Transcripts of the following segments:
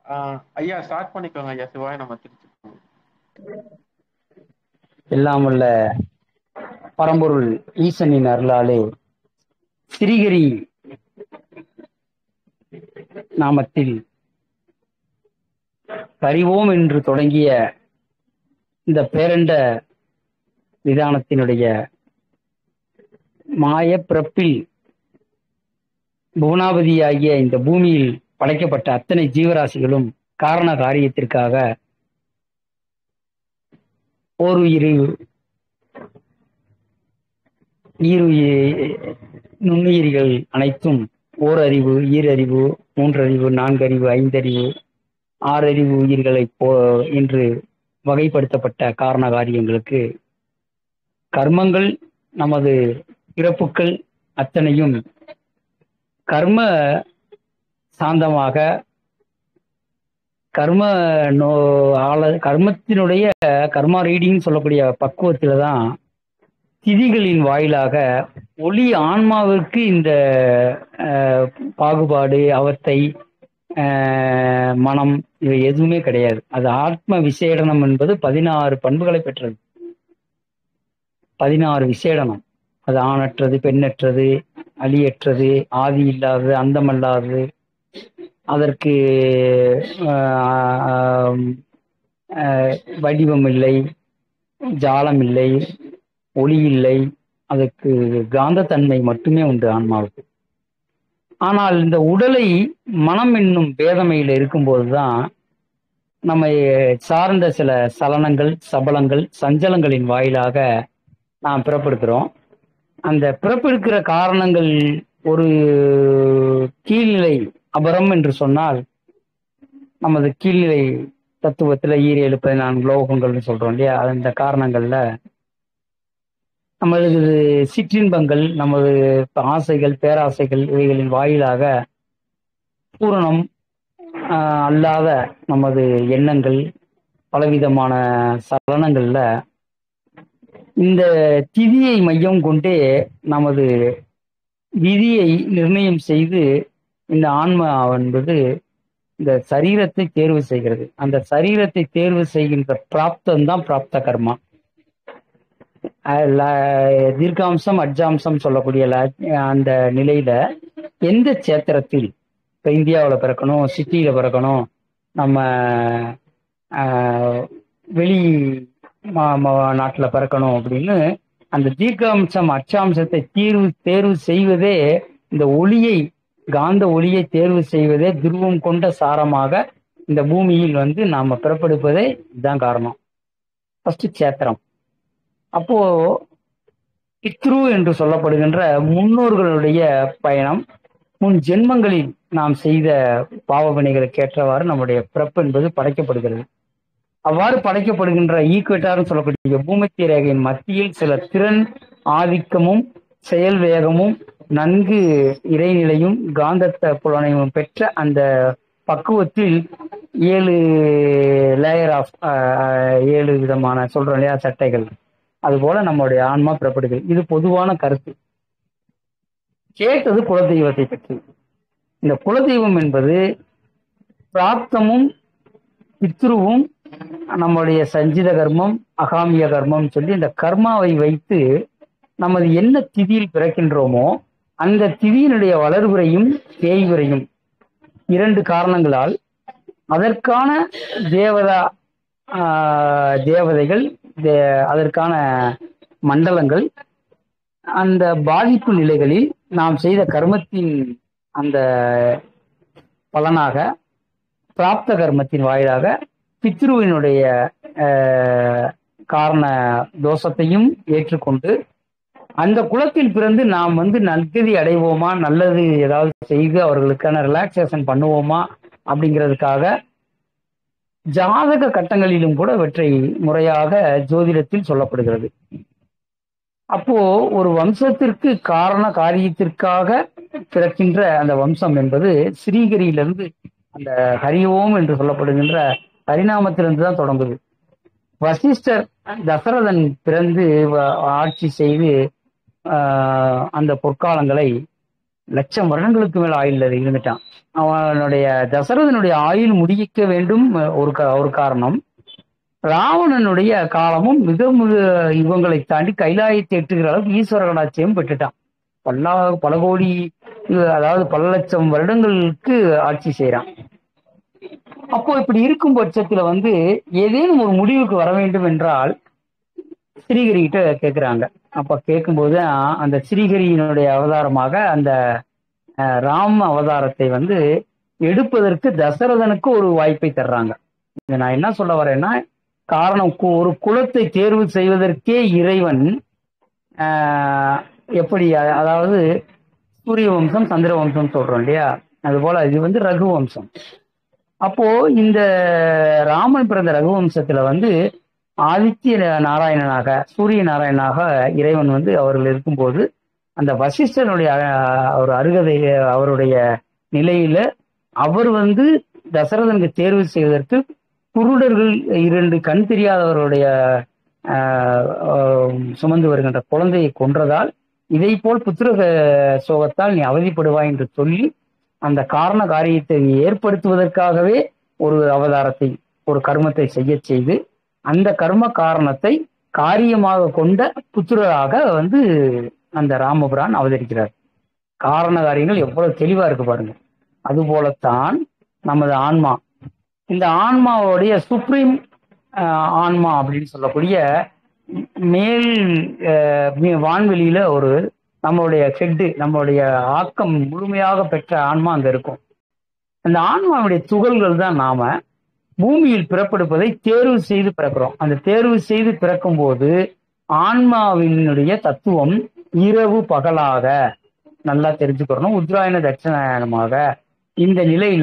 ஆஹ் ஐயா ஸ்டார்ட் பண்ணிக்கோங்க ஐயா சிவாய நம்ம திருச்சி எல்லாம் உள்ள பரம்பொருள் ஈசனின் அருளாலே சிறிகிரி நாமத்தில் பறிவோம் என்று தொடங்கிய இந்த பேரண்ட விதானத்தினுடைய மாய பிறப்பில் புவனாபதியாகிய இந்த பூமியில் படைக்கப்பட்ட அத்தனை ஜீவராசிகளும் காரண காரியத்திற்காக ஓருயிரி ஈருயிர் நுண்ணுயிரிகள் அனைத்தும் ஓரறிவு ஈரறிவு மூன்றறிவு நான்கறிவு ஐந்தறிவு ஆறறிவு உயிர்களை போ என்று வகைப்படுத்தப்பட்ட காரண காரியங்களுக்கு கர்மங்கள் நமது பிறப்புக்கள் அத்தனையும் கர்ம சாந்தமாக கர்ம நோ ஆள கர்மத்தினுடைய கர்மா ரீடிங் சொல்லக்கூடிய பக்குவத்துல தான் திதிகளின் வாயிலாக ஒளி ஆன்மாவிற்கு இந்த அஹ், பாகுபாடு அவத்தை அஹ், மனம் இவை எதுவுமே கிடையாது அது ஆத்ம விசேடனம் என்பது பதினாறு பண்புகளை பெற்றது பதினாறு விசேடனம் அது ஆணற்றது பெண்ணற்றது அழியற்றது ஆதி இல்லாதது அந்தமல்லாதது அதற்கு ஆஹ், ஆஹ், ஆஹ், வடிவம் இல்லை ஜாலம் இல்லை ஒளி இல்லை அதற்கு காந்தத்தன்மை மட்டுமே உண்டு ஆன்மாவுக்கு ஆனால் இந்த உடலை மனம் என்னும் பேதமையில் இருக்கும்போதுதான் நம்மை சார்ந்த சில சலனங்கள் சபலங்கள் சஞ்சலங்களின் வாயிலாக நாம் பிறப்பெடுக்கிறோம் அந்த பிறப்பெடுக்கிற காரணங்கள் ஒரு கீழ்நிலை அபரம் என்று சொன்னால் நமது கீழ்நிலை தத்துவத்துல ஈரேழு பதினான்கு லோகங்கள்னு சொல்றோம் இல்லையா அந்த காரணங்கள்ல நமது சிற்றின்பங்கள் நமது ஆசைகள் பேராசைகள் இவைகளின் வாயிலாக பூரணம் ஆஹ், அல்லாத நமது எண்ணங்கள் பலவிதமான சலனங்கள்ல இந்த திதியை மையம் கொண்டே நமது விதியை நிர்ணயம் செய்து இந்த ஆன்மா என்பது இந்த சரீரத்தை தேர்வு செய்கிறது அந்த சரீரத்தை தேர்வு செய்கின்ற பிராப்தம் தான் பிராப்த கர்மா அஹ் ல- தீர்க்காம்சம் அட்சாம்சம் சொல்லக்கூடிய ல- அந்த நிலையில எந்த சேத்திரத்தில் இப்ப இந்தியாவில் பிறக்கணும் சிட்டியில பிறக்கணும் நம்ம ஆஹ், வெளி மா மா- நாட்டுல பிறக்கணும் அப்படின்னு அந்த தீர்க்காம்சம் அச்சாம்சத்தை தீர்வு தேர்வு செய்வதே இந்த ஒளியை காந்த ஒளியை தேர்வு செய்வதே துருவம் கொண்ட சாரமாக இந்த பூமியில் வந்து நாம பிறப்பெடுப்பதே இதுதான் காரணம் ஃபர்ஸ்ட் சேத்திரம் அப்போ பித்ரு என்று சொல்லப்படுகின்ற முன்னோர்களுடைய பயணம் முன் ஜென்மங்களில் நாம் செய்த பாவ வினைகளுக்கு ஏற்றவாறு நம்முடைய பிறப்பு என்பது படைக்கப்படுகிறது அவ்வாறு படைக்கப்படுகின்ற ஈக்குவேட்டார்னு சொல்லக்கூடிய பூமத்திய ரேகையின் மத்தியில் சில திறன் ஆதிக்கமும் செயல் வேகமும் நன்கு இறைநிலையும் காந்தத்த புலனையும் பெற்ற அந்த பக்குவத்தில் ஏழு லேயர் ஆஃப் ஏழு விதமான சொல்றோம் இல்லையா சட்டைகள் அதுபோல நம்மளுடைய ஆன்மா பிறப்படுகிறது இது பொதுவான கருத்து கேட்டது குலதெய்வத்தை பற்றி இந்த குலதெய்வம் என்பது பிராப்தமும் பித்ருவும் நம்முடைய சஞ்சித கர்மம் அகாமிய கர்மம் சொல்லி இந்த கர்மாவை வைத்து நமது என்ன திதியில் பிறக்கின்றோமோ அந்த திதியினுடைய வளர்வுரையும் தேய்வுரையும் இரண்டு காரணங்களால் அதற்கான தேவதா ஆஹ், தேவதைகள் தே- அதற்கான மண்டலங்கள் அந்த பாதிப்பு நிலைகளில் நாம் செய்த கர்மத்தின் அந்த பலனாக பிராப்த கர்மத்தின் வாயிலாக பித்ருவினுடைய ஆஹ், காரண தோஷத்தையும் ஏற்றுக்கொண்டு அந்த குலத்தில் பிறந்து நாம் வந்து நற்கதி அடைவோமா நல்லது ஏதாவது செய்து அவர்களுக்கான ரிலாக்ஸேஷன் பண்ணுவோமா அப்படிங்கிறதுக்காக ஜாதக கட்டங்களிலும் கூட இவற்றை முறையாக ஜோதிடத்தில் சொல்லப்படுகிறது அப்போ ஒரு வம்சத்திற்கு காரண காரியத்திற்காக பிறக்கின்ற அந்த வம்சம் என்பது ஸ்ரீகரியிலிருந்து அந்த ஹரிஓம் என்று சொல்லப்படுகின்ற ஹரிநாமத்திலிருந்து தான் தொடங்குது வசிஷ்டர் தசரதன் பிறந்து வ- ஆட்சி செய்து ஆஹ், அந்த பொற்காலங்களை லட்சம் வருடங்களுக்கு மேல ஆயுள் இருந்துட்டான் அவனுடைய தசரதனுடைய ஆயுள் முடிக்க வேண்டும் ஒரு கா- ஒரு காரணம் ராவணனுடைய காலமும் மிக மிக யுகங்களை தாண்டி கைலாயத்தை எட்டுகிற அளவுக்கு ஈஸ்வர கடாட்சியம் பெற்றுட்டான் பல்லா பல கோடி இது- அதாவது பல லட்சம் வருடங்களுக்கு ஆட்சி செய்றான் அப்போ இப்படி இருக்கும் பட்சத்துல வந்து ஏதேனும் ஒரு முடிவுக்கு வர வேண்டும் என்றால் ஸ்ரீஹரி கிட்ட கேக்குறாங்க அப்ப கேட்கும்போது அந்த ஸ்ரீஹரியினுடைய அவதாரமாக அந்த அஹ், ராம அவதாரத்தை வந்து எடுப்பதற்கு தசரதனுக்கு ஒரு வாய்ப்பை தர்றாங்க இதை நான் என்ன சொல்ல வரேன்னா காரணம் கு- ஒரு குலத்தை தேர்வு செய்வதற்கே இறைவன் ஆஹ், எப்படி அ- அதாவது சூரிய வம்சம் சந்திர வம்சம் சொல்றோம் இல்லையா அதுபோல இது வந்து ரகு வம்சம் அப்போ இந்த ராமன் பிறந்த ரகுவம்சத்துல வந்து ஆதித்ய நாராயணனாக சூரிய நாராயணனாக இறைவன் வந்து அவர்கள் இருக்கும்போது அந்த வசிஷ்டனுடைய அஹ், ஒரு அருகதை அவருடைய நிலையில அவர் வந்து தசரதனுக்கு தேர்வு செய்வதற்கு குருடர்கள் இரண்டு கண் தெரியாதவருடைய ஆஹ், ஆஹ், சுமந்து வருகின்ற குழந்தையை கொன்றதால் இதை போல் புத்திர சோகத்தால் நீ அவதிப்படுவாய் என்று சொல்லி அந்த காரண காரியத்தை ஏற்படுத்துவதற்காகவே ஒரு அவதாரத்தை ஒரு கர்மத்தை செய்ய செய்து அந்த கர்ம காரணத்தை காரியமாக கொண்ட புத்திரராக வந்து அந்த ராமபுரான் அவதரிக்கிறார் காரண காரியங்கள் எவ்வளவு தெளிவா இருக்கு பாருங்க அதுபோலத்தான் நமது ஆன்மா இந்த ஆன்மாவுடைய சுப்ரீம் ஆன்மா அப்படின்னு சொல்லக்கூடிய மேல் அஹ், மே- வான்வெளியில ஒரு நம்மளுடைய ஹெட்டு நம்மளுடைய ஆக்கம் முழுமையாக பெற்ற ஆன்மா அங்க இருக்கும் அந்த ஆன்மாவுடைய துகள்கள் தான் நாம பூமியில் பிறப்பெடுப்பதை தேர்வு செய்து பிறக்கிறோம் அந்த தேர்வு செய்து பிறக்கும் போது ஆன்மாவினுடைய தத்துவம் இரவு பகலாக நல்லா தெரிஞ்சுக்கிறணும் உத்ராயண தட்சிணாயனமாக இந்த நிலையில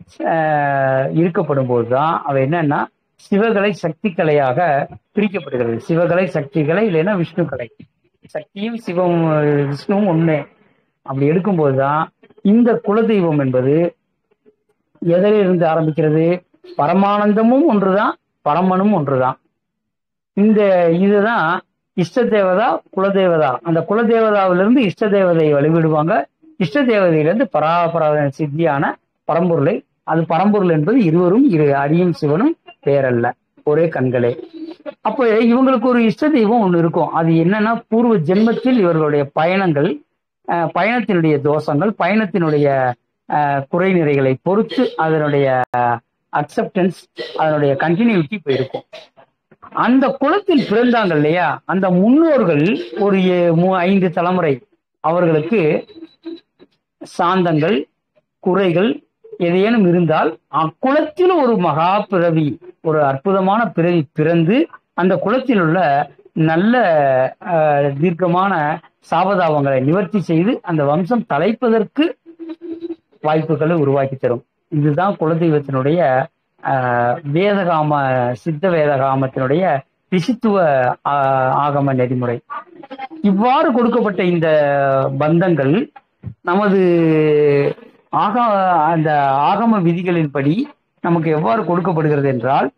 ஆஹ், இருக்கப்படும் போதுதான் அவ என்னன்னா சிவகலை சக்தி கலையாக பிரிக்கப்படுகிறது சிவகலை சக்தி கலை இல்லைன்னா விஷ்ணு கலை சக்தியும் சிவம் விஷ்ணுவும் ஒண்ணு அப்படி எடுக்கும்போதுதான் இந்த குலதெய்வம் என்பது எதிலிருந்து ஆரம்பிக்கிறது பரமானந்தமும் ஒன்றுதான் பரமனும் ஒன்றுதான் இந்த இதுதான் இஷ்ட தேவதா குலதேவதா அந்த குலதேவதாவிலிருந்து இஷ்ட தேவதையை வழிபடுவாங்க இஷ்ட தேவதையிலிருந்து பராபர சித்தியான பரம்பொருளை அது பரம்பொருள் என்பது இருவரும் இரு அரியும் சிவனும் பேரல்ல ஒரே கண்களே அப்ப இவங்களுக்கு ஒரு இஷ்ட தெய்வம் ஒண்ணு இருக்கும் அது என்னன்னா பூர்வ ஜென்மத்தில் இவர்களுடைய பயணங்கள் அஹ், பயணத்தினுடைய தோஷங்கள் பயணத்தினுடைய அஹ், குறை நிறைகளை பொறுத்து அதனுடைய அக்செப்டன்ஸ் அதனுடைய கண்டினியூட்டி போயிருக்கும் அந்த குலத்தில் பிறந்தாங்க இல்லையா அந்த முன்னோர்கள் ஒரு ஏ- மூ- ஐந்து தலைமுறை அவர்களுக்கு சாந்தங்கள் குறைகள் எதையேனும் இருந்தால் அக்குலத்தில் ஒரு மகா பிறவி ஒரு அற்புதமான பிறவி பிறந்து அந்த குலத்தில் உள்ள நல்ல அஹ், தீர்க்கமான சாபதாபங்களை நிவர்த்தி செய்து அந்த வம்சம் தலைப்பதற்கு வாய்ப்புகளை உருவாக்கி தரும் இதுதான் குலதெய்வத்தினுடைய ஆஹ், வேதகாம சித்த வேதகாமத்தினுடைய ரிஷித்துவ ஆஹ், ஆகம நெறிமுறை இவ்வாறு கொடுக்கப்பட்ட இந்த பந்தங்கள் நமது ஆக அந்த ஆகம விதிகளின்படி நமக்கு எவ்வாறு கொடுக்கப்படுகிறது என்றால்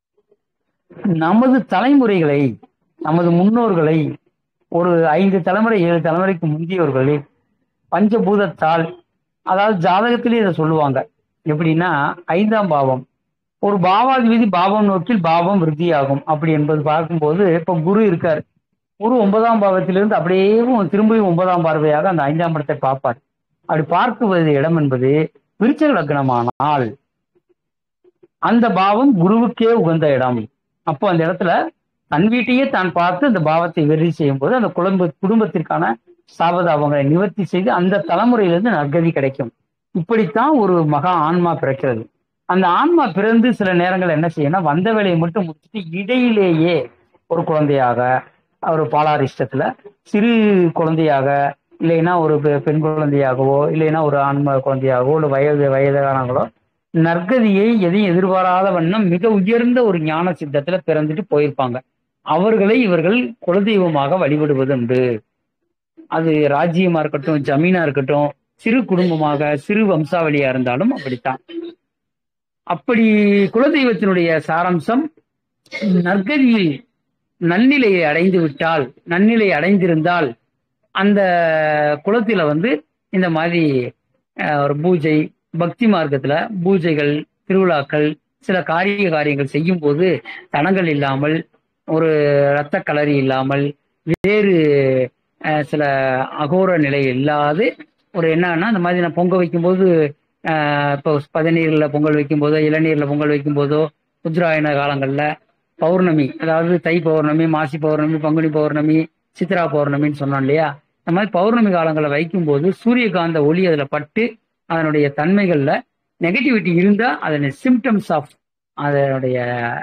நமது தலைமுறைகளை நமது முன்னோர்களை ஒரு ஐந்து தலைமுறை ஏழு தலைமுறைக்கு முந்தியவர்களை பஞ்சபூதத்தால் அதாவது ஜாதகத்திலே இதை சொல்லுவாங்க எப்படின்னா ஐந்தாம் பாவம் ஒரு பாவாதிபதி பாவம் நோக்கில் பாவம் விருத்தியாகும் அப்படி என்பது பார்க்கும்போது இப்ப குரு இருக்கார் குரு ஒன்பதாம் பாவத்திலிருந்து அப்படியே திரும்பியும் ஒன்பதாம் பார்வையாக அந்த ஐந்தாம் இடத்தை பார்ப்பார் அப்படி பார்க்குவது இடம் என்பது விருச்சக லக்னமானால் அந்த பாவம் குருவுக்கே உகந்த இடம் அப்போ அந்த இடத்துல தன் வீட்டையே தான் பார்த்து அந்த பாவத்தை வெறி செய்யும் போது அந்த குடும்ப குடும்பத்திற்கான சாபதாபங்களை நிவர்த்தி செய்து அந்த தலைமுறையிலிருந்து நற்கதி கிடைக்கும் இப்படித்தான் ஒரு மகா ஆன்மா பிறக்கிறது அந்த ஆன்மா பிறந்து சில நேரங்கள் என்ன செய்யணும் வந்த வேலையை மட்டும் முடிச்சுட்டு இடையிலேயே ஒரு குழந்தையாக ஒரு பாலாரிஷ்டத்துல சிறு குழந்தையாக இல்லைன்னா ஒரு பெ- பெண் குழந்தையாகவோ இல்லைன்னா ஒரு ஆன்ம குழந்தையாகவோ இல்லை வயது வயதானங்களோ நற்கதியை எதையும் எதிர்பாராத வண்ணம் மிக உயர்ந்த ஒரு ஞான சித்தத்துல பிறந்துட்டு போயிருப்பாங்க அவர்களை இவர்கள் குலதெய்வமாக வழிபடுவது உண்டு அது ராஜ்யமா இருக்கட்டும் ஜமீனா இருக்கட்டும் சிறு குடும்பமாக சிறு வம்சாவளியா இருந்தாலும் அப்படித்தான் அப்படி குலதெய்வத்தினுடைய சாராம்சம் நற்கதியில் நன்னிலையை அடைந்து விட்டால் நன்னிலை அடைந்திருந்தால் அந்த குலத்தில வந்து இந்த மாதிரி அஹ், ஒரு பூஜை பக்தி மார்க்கத்துல பூஜைகள் திருவிழாக்கள் சில காரிய காரியங்கள் செய்யும் போது தடங்கள் இல்லாமல் ஒரு இரத்த கலரி இல்லாமல் வேறு அஹ், சில அகோர நிலை இல்லாது ஒரு என்னன்னா இந்த மாதிரி நான் பொங்க வைக்கும்போது அஹ், இப்போ பதநீர்ல பொங்கல் வைக்கும்போதோ இளநீர்ல பொங்கல் வைக்கும்போதோ உத்ராயண காலங்கள்ல பௌர்ணமி அதாவது தை பௌர்ணமி மாசி பௌர்ணமி பங்குனி பௌர்ணமி சித்ரா பௌர்ணமின்னு சொன்னோம் இல்லையா இந்த மாதிரி பௌர்ணமி காலங்களை வைக்கும்போது சூரியகாந்த ஒளி அதுல பட்டு அதனுடைய தன்மைகள்ல நெகட்டிவிட்டி இருந்தா அதனுடைய சிம்டம்ஸ் ஆஃப் அதனுடைய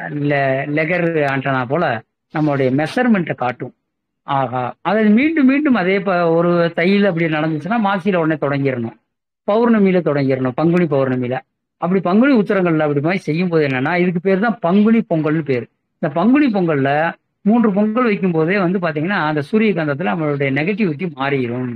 லெகர் ஆண்டனா போல நம்மளுடைய மெஷர்மெண்ட்டை காட்டும் ஆகா அதை மீண்டும் மீண்டும் அதே ப ஒரு தையில் அப்படி நடந்துச்சுன்னா மாசியில உடனே தொடங்கிடணும் பௌர்ணமியில தொடங்கிடணும் பங்குனி பௌர்ணமியில அப்படி பங்குனி உத்தரங்கள்ல அப்படி மாதிரி செய்யும் போது என்னன்னா இதுக்கு பேர் தான் பங்குனி பொங்கல்னு பேர் இந்த பங்குனி பொங்கல்ல மூன்று பொங்கல் வைக்கும் போதே வந்து பாத்தீங்கன்னா அந்த சூரியகாந்தத்துல நம்மளுடைய நெகட்டிவிட்டி மாறிடும்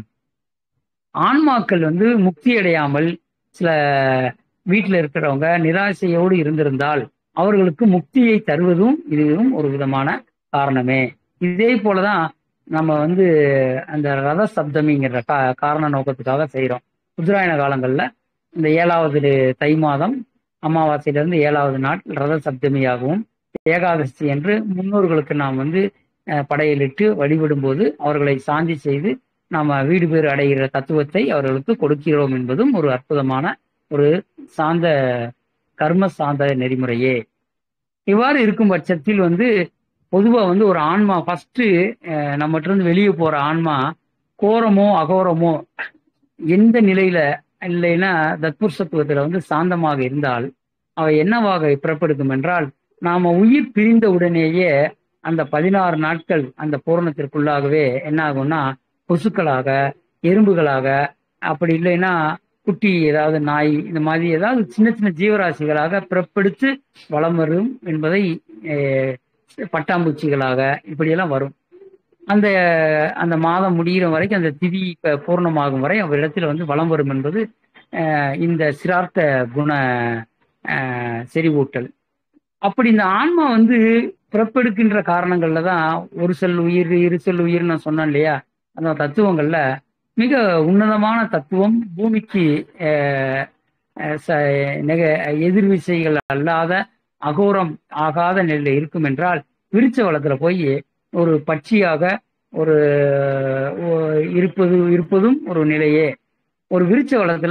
ஆன்மாக்கள் வந்து முக்தி அடையாமல் சில வீட்டில் இருக்கிறவங்க நிராசையோடு இருந்திருந்தால் அவர்களுக்கு முக்தியை தருவதும் இதுவும் ஒரு விதமான காரணமே இதே போலதான் நம்ம வந்து அந்த ரத சப்தமிங்கிற கா காரண நோக்கத்துக்காக செய்கிறோம் உத்தராயண காலங்கள்ல இந்த ஏழாவது தை மாதம் அமாவாசையிலிருந்து ஏழாவது நாள் ரத சப்தமியாகவும் ஏகாதசி என்று முன்னோர்களுக்கு நாம் வந்து அஹ், படையலிட்டு வழிபடும் போது அவர்களை சாந்தி செய்து நாம வீடு பேர் அடைகிற தத்துவத்தை அவர்களுக்கு கொடுக்கிறோம் என்பதும் ஒரு அற்புதமான ஒரு சாந்த கர்ம சாந்த நெறிமுறையே இவ்வாறு இருக்கும் பட்சத்தில் வந்து பொதுவா வந்து ஒரு ஆன்மா ஃபர்ஸ்ட் நம்மகிட்ட இருந்து வெளியே போற ஆன்மா கோரமோ அகோரமோ எந்த நிலையில இல்லைன்னா தத்புருஷத்துவத்துல வந்து சாந்தமாக இருந்தால் அவை என்னவாக பிறப்பெடுக்கும் என்றால் நாம உயிர் பிரிந்த உடனேயே அந்த பதினாறு நாட்கள் அந்த பூரணத்திற்குள்ளாகவே என்ன ஆகும்னா கொசுக்களாக எறும்புகளாக அப்படி இல்லைன்னா குட்டி ஏதாவது நாய் இந்த மாதிரி ஏதாவது சின்ன சின்ன ஜீவராசிகளாக பிறப்பெடுத்து வளம் வரும் என்பதை அஹ், பட்டாம்பூச்சிகளாக இப்படியெல்லாம் வரும் அந்த அந்த மாதம் முடிகிற வரைக்கும் அந்த திதி ப- பூர்ணமாகும் வரை அவரிடத்தில் வந்து வளம் வரும் என்பது அஹ், இந்த சிரார்த்த குண அஹ், செறிவூட்டல் அப்படி இந்த ஆன்மா வந்து பிறப்பெடுக்கின்ற காரணங்கள்ல தான் ஒரு செல் உயிர் இரு செல் உயிர் நான் சொன்னேன் இல்லையா அந்த தத்துவங்கள்ல மிக உன்னதமான தத்துவம் பூமிக்கு அஹ், அஹ், ச- நெக- எதிர்விசைகள் அல்லாத அகோரம் ஆகாத நிலையில இருக்கும் என்றால் விருச்ச வளத்துல போய் ஒரு பட்சியாக ஒரு ஒ- இருப்பது இருப்பதும் ஒரு நிலையே ஒரு விருச்ச வளத்துல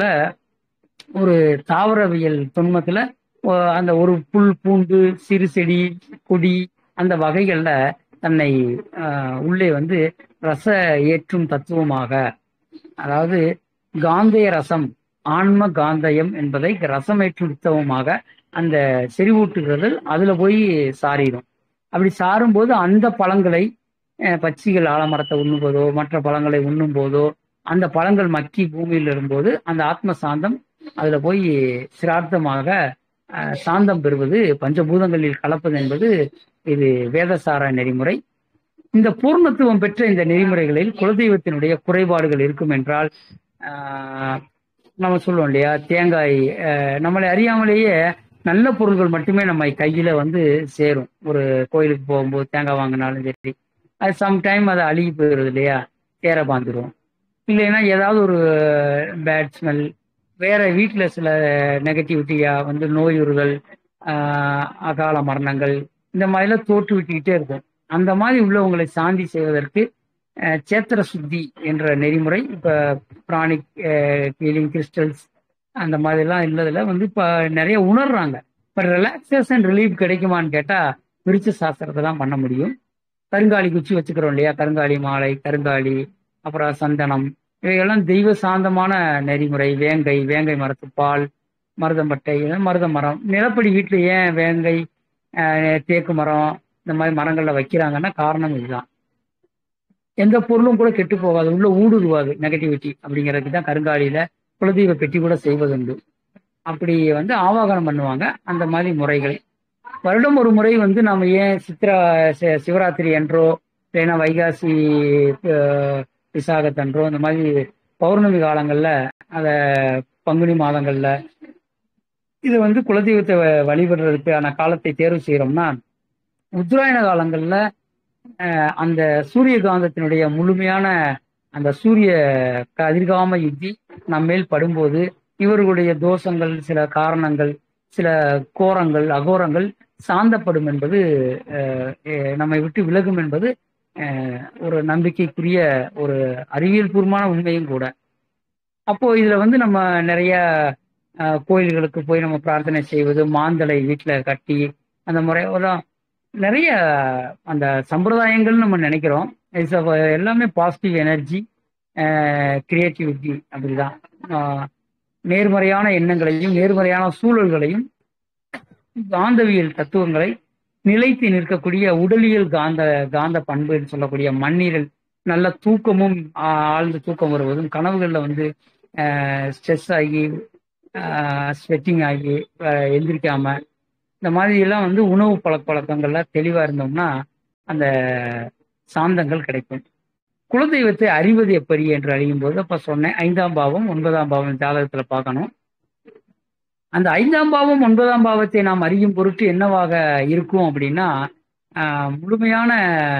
ஒரு தாவரவியல் தொன்மத்துல ஒ- அந்த ஒரு புல் பூண்டு சிறு செடி கொடி அந்த வகைகள்ல தன்னை ஆஹ், உள்ளே வந்து ரச ஏற்றும் தத்துவமாக அதாவது காந்தய ரசம் ஆன்ம காந்தயம் என்பதை ரசமேற்றும் தத்துவமாக அந்த செறிவூட்டுகிறது அதுல போய் சாரிடும் அப்படி சாரும்போது அந்த பழங்களை அஹ், பட்சிகள் ஆலமரத்தை உண்ணும்போதோ மற்ற பழங்களை உண்ணும் போதோ அந்த பழங்கள் மக்கி பூமியில் இருக்கும்போது அந்த ஆத்ம சாந்தம் அதுல போய் சிரார்த்தமாக அஹ், சாந்தம் பெறுவது பஞ்சபூதங்களில் கலப்பது என்பது இது வேதசார நெறிமுறை இந்த பூர்ணத்துவம் பெற்ற இந்த நெறிமுறைகளில் குலதெய்வத்தினுடைய குறைபாடுகள் இருக்கும் என்றால் ஆஹ், நம்ம சொல்லுவோம் இல்லையா தேங்காய் ஆஹ், நம்மளை அறியாமலேயே நல்ல பொருள்கள் மட்டுமே நம்ம கையில வந்து சேரும் ஒரு கோயிலுக்கு போகும்போது தேங்காய் வாங்கினாலும் சரி அது சம்டைம் அது அழுகி போயிடுது இல்லையா சேர பாந்துடும் இல்லைன்னா ஏதாவது ஒரு பேட் ஸ்மெல் வேற வீட்டில் சில நெகட்டிவிட்டியா வந்து நோயுறுதல் ஆஹ், அகால மரணங்கள் இந்த மாதிரிலாம் தோற்று விட்டுக்கிட்டே இருக்கும் அந்த மாதிரி உள்ளவங்களை சாந்தி செய்வதற்கு அஹ், சேத்திர சுத்தி என்ற நெறிமுறை இப்ப பிராணிக் ஹீலிங் கிறிஸ்டல்ஸ் அந்த மாதிரிலாம் இல்லதுல வந்து இப்ப நிறைய உணர்றாங்க பட் ரிலாக்ஸேஷன் ரிலீஃப் கிடைக்குமான்னு கேட்டா விருச்ச சாஸ்திரத்தை தான் பண்ண முடியும் கருங்காலி குச்சி வச்சுக்கிறோம் இல்லையா கருங்காலி மாலை கருங்காலி அப்புறம் சந்தனம் இவைகள்லாம் தெய்வ சாந்தமான நெறிமுறை வேங்கை வேங்கை மரத்து பால் மருதம்பட்டை இதெல்லாம் மருத மரம் நிலப்படி வீட்டில் ஏன் வேங்கை அஹ், தேக்கு மரம் இந்த மாதிரி மரங்கள்ல வைக்கிறாங்கன்னா காரணம் இதுதான் எந்த பொருளும் கூட கெட்டு போகாது உள்ள ஊடுருவாது நெகட்டிவிட்டி அப்படிங்கிறதுக்கு தான் கருங்காலியில குலதெய்வ பெட்டி கூட செய்வதுண்டு அப்படி வந்து ஆவாகனம் பண்ணுவாங்க அந்த மாதிரி முறைகள் வருடம் ஒரு முறை வந்து நாம ஏன் சித்ரா சி- சிவராத்திரி என்றோ இல்லைன்னா வைகாசி அஹ், விசாகத்தன்றோ இந்த மாதிரி பௌர்ணமி காலங்கள்ல அத பங்குனி மாதங்கள்ல இது வந்து குலதெய்வத்தை வ- வழிபடுறதுக்கான காலத்தை தேர்வு செய்யறோம்னா உத்தராயண காலங்கள்ல அஹ், அந்த சூரிய காந்தத்தினுடைய முழுமையான அந்த சூரிய கதிர்காம யுத்தி நம்ம மேல் படும்போது இவர்களுடைய தோஷங்கள் சில காரணங்கள் சில கோரங்கள் அகோரங்கள் சாந்தப்படும் என்பது அஹ், அஹ், நம்மை விட்டு விலகும் என்பது அஹ், ஒரு நம்பிக்கைக்குரிய ஒரு அறிவியல் பூர்வமான உண்மையும் கூட அப்போ இதுல வந்து நம்ம நிறைய அஹ், கோயில்களுக்கு போய் நம்ம பிரார்த்தனை செய்வது மாந்தலை வீட்டுல கட்டி அந்த முறையெல்லாம் நிறைய அந்த சம்பிரதாயங்கள் நம்ம நினைக்கிறோம் It's a- எல்லாமே பாசிட்டிவ் எனர்ஜி கிரியேட்டிவிட்டி அப்படிதான் ஆஹ், நேர்மறையான எண்ணங்களையும் நேர்மறையான சூழல்களையும் காந்தவியல் தத்துவங்களை நிலைத்து நிற்கக்கூடிய உடலியல் காந்த காந்த பண்புன்னு சொல்லக்கூடிய மண்ணீரல் நல்ல தூக்கமும் ஆ- ஆழ்ந்த தூக்கம் வருவதும் கனவுகளில் வந்து ஸ்ட்ரெஸ் ஆகி ஸ்வெட்டிங் ஆகி ஆஹ் எந்திரிக்காம இந்த மாதிரி எல்லாம் வந்து உணவு பழக்க பழக்கங்கள்ல தெளிவா இருந்தோம்னா அந்த சாந்தங்கள் கிடைக்கும் குலதெய்வத்தை அறிவது எப்படி என்று அறியும் போது அப்ப சொன்னேன் ஐந்தாம் பாவம் ஒன்பதாம் பாவம் ஜாதகத்துல பார்க்கணும் அந்த ஐந்தாம் பாவம் ஒன்பதாம் பாவத்தை நாம் அறியும் பொருட்டு என்னவாக இருக்கும் அப்படின்னா ஆஹ், முழுமையான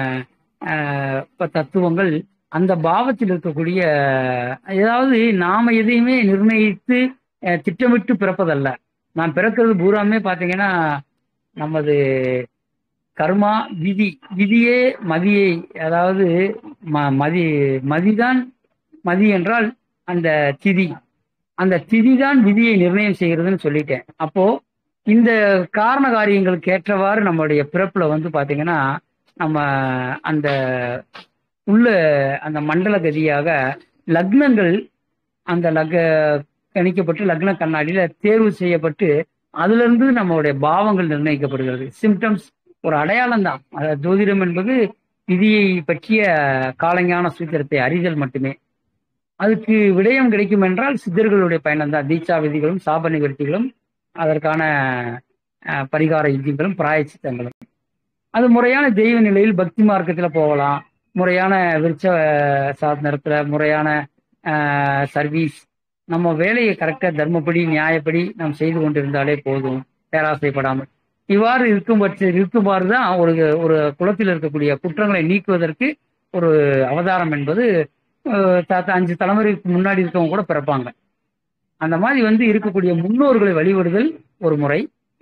ஆஹ், இப்ப தத்துவங்கள் அந்த பாவத்தில் இருக்கக்கூடிய ஏதாவது நாம எதையுமே நிர்ணயித்து அஹ், திட்டமிட்டு பிறப்பதல்ல நான் பிறக்கிறது பூராமே பாத்தீங்கன்னா நமது கர்மா விதி விதியே மதியை அதாவது ம- மதி மதிதான் மதி என்றால் அந்த திதி அந்த திதி தான் விதியை நிர்ணயம் செய்கிறதுன்னு சொல்லிட்டேன் அப்போ இந்த காரண காரியங்களுக்கு ஏற்றவாறு நம்மளுடைய பிறப்புல வந்து பாத்தீங்கன்னா நம்ம அந்த உள்ள அந்த மண்டல கதியாக லக்னங்கள் அந்த லக கணிக்கப்பட்டு லக்ன கண்ணாடியில தேர்வு செய்யப்பட்டு அதுல இருந்து நம்மளுடைய பாவங்கள் நிர்ணயிக்கப்படுகிறது சிம்டம்ஸ் ஒரு அடையாளம் தான் அதாவது ஜோதிடம் என்பது விதியை பற்றிய காலஞான சூத்திரத்தை அறிதல் மட்டுமே அதுக்கு விடயம் கிடைக்கும் என்றால் சித்தர்களுடைய பயணம் தான் தீட்சா விதிகளும் சாப நிவர்த்திகளும் அதற்கான அஹ், பரிகார யுத்திகளும் பிராயச்சித்தங்களும் அது முறையான தெய்வ நிலையில் பக்தி மார்க்கத்துல போகலாம் முறையான விருட்ச அஹ், சாதனத்துல முறையான சர்வீஸ் நம்ம வேலையை கரெக்டா தர்மப்படி நியாயப்படி நாம் செய்து கொண்டிருந்தாலே போதும் பேராசைப்படாமல் இவ்வாறு இருக்கும் பட்ச இருக்குமாறு தான் ஒரு ஒரு குலத்தில் இருக்கக்கூடிய குற்றங்களை நீக்குவதற்கு ஒரு அவதாரம் என்பது அஹ், தாத்தா அஞ்சு தலைமுறைக்கு முன்னாடி இருக்கவங்க கூட பிறப்பாங்க அந்த மாதிரி வந்து இருக்கக்கூடிய முன்னோர்களை வழிபடுதல் ஒரு முறை